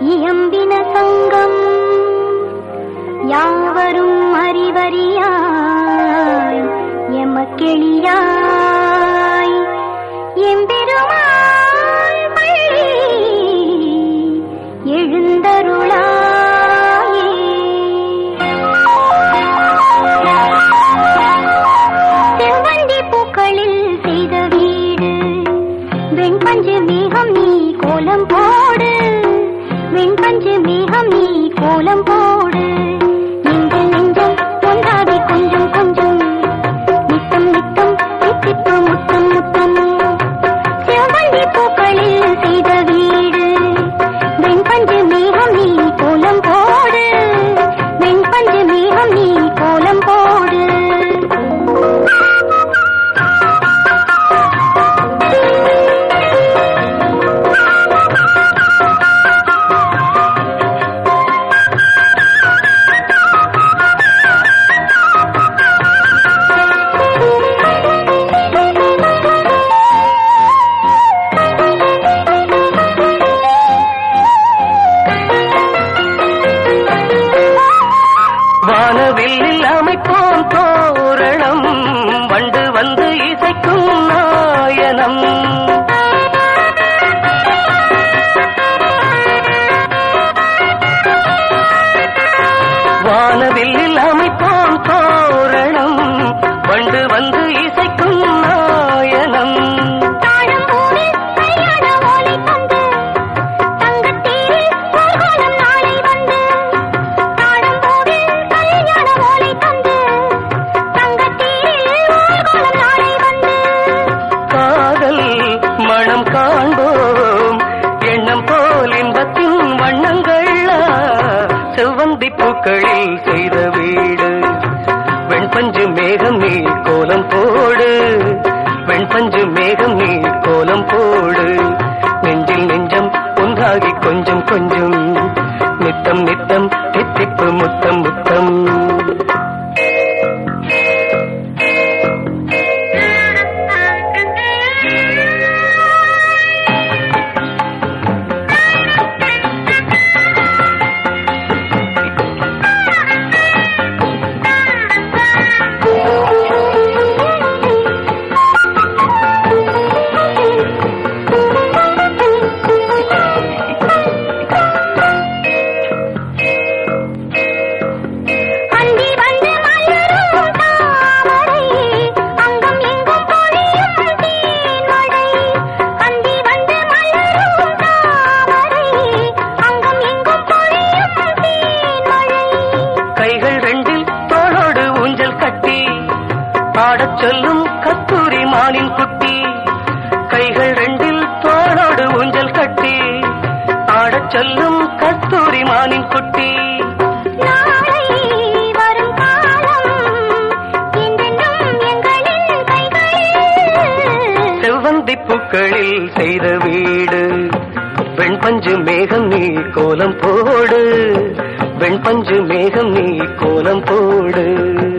இயம்பின சங்கம் யாவரும் அறிவறியாய் எமக்கெளியாய் எம்பெருமாள் பள்ளி எழுந்தருளாயே செவ்வந்தி பூக்களில் செய்த வீடு வெண்பஞ்சு மேகம் நீ கோலம் போடு வெண்பஞ்சு மேகம் நீ கோலம் போடு நெஞ்சம் நெஞ்சம் ஒன்றாகி கொஞ்சம் கொஞ்சம் நித்தம் நித்தம் தித்திப்பு முத்தம் முத்தம் செவ்வந்தி பூக்களில் செய்த வீடு வெண்பஞ்சு மேகம் நீ கோலம் போடு வெண்பஞ்சு மேகம் நீ கோலம் போடு வானவில்லில் அமைப்போம் தோரணம் வண்டு வந்து இசைக்கும் நாயனம் வானவில்லில் அமைப்போம் தோரணம் வண்டு வந்து இசைக்கும் நாயனம் தாழம்பூவில் கல்யாண ஓலை தந்து, தங்கத்தேரில் ஊர்வலம் நாளை வந்து. தாழம்பூவில் கல்யாண ஓலை தந்து, தங்கத்தேரில் ஊர்வலம் நாளை வந்து. காதல் மனம் காண்போம் எண்ணம் போல் இன்பத்தின் வண்ணங்கள் செவ்வந்தி பூக்களில் செய்த வீடு வெண்பஞ்சு மேகம் நீ கோலம் போடு வெண்பஞ்சு மேகம் நீ கோலம் போடு நெஞ்சில் நெஞ்சம் ஒன்றாகி கொஞ்சம் கொஞ்சம் நித்தம் நித்தம் தித்திப்பு முத்தம் முத்தம் அந்தி வந்து மலரும் தாமரை, அங்கம் எங்கும் பொழியும் தேன்மழை. அந்தி வந்து மலரும் தாமரை, அங்கம் எங்கும் பொழியும் தேன்மழை. கைகள் ரெண்டில் தோளோடு ஊஞ்சல் கட்டி ஆடச் சொல்லும் கத்தூரி மானின் குட்டி கைகள் ரெண்டில் தோளோடு ஊஞ்சல் கட்டி ஆடச் சொல்லும் கஸ்தூரி மானின் குட்டி நாளை வரும் காலம் என்றென்றும் எங்களின் கைகளில் செவ்வந்தி பூக்களில் செய்த வீடு வெண்பஞ்சு மேகம் நீ கோலம் போடு வெண்பஞ்சு மேகம் நீ கோலம் போடு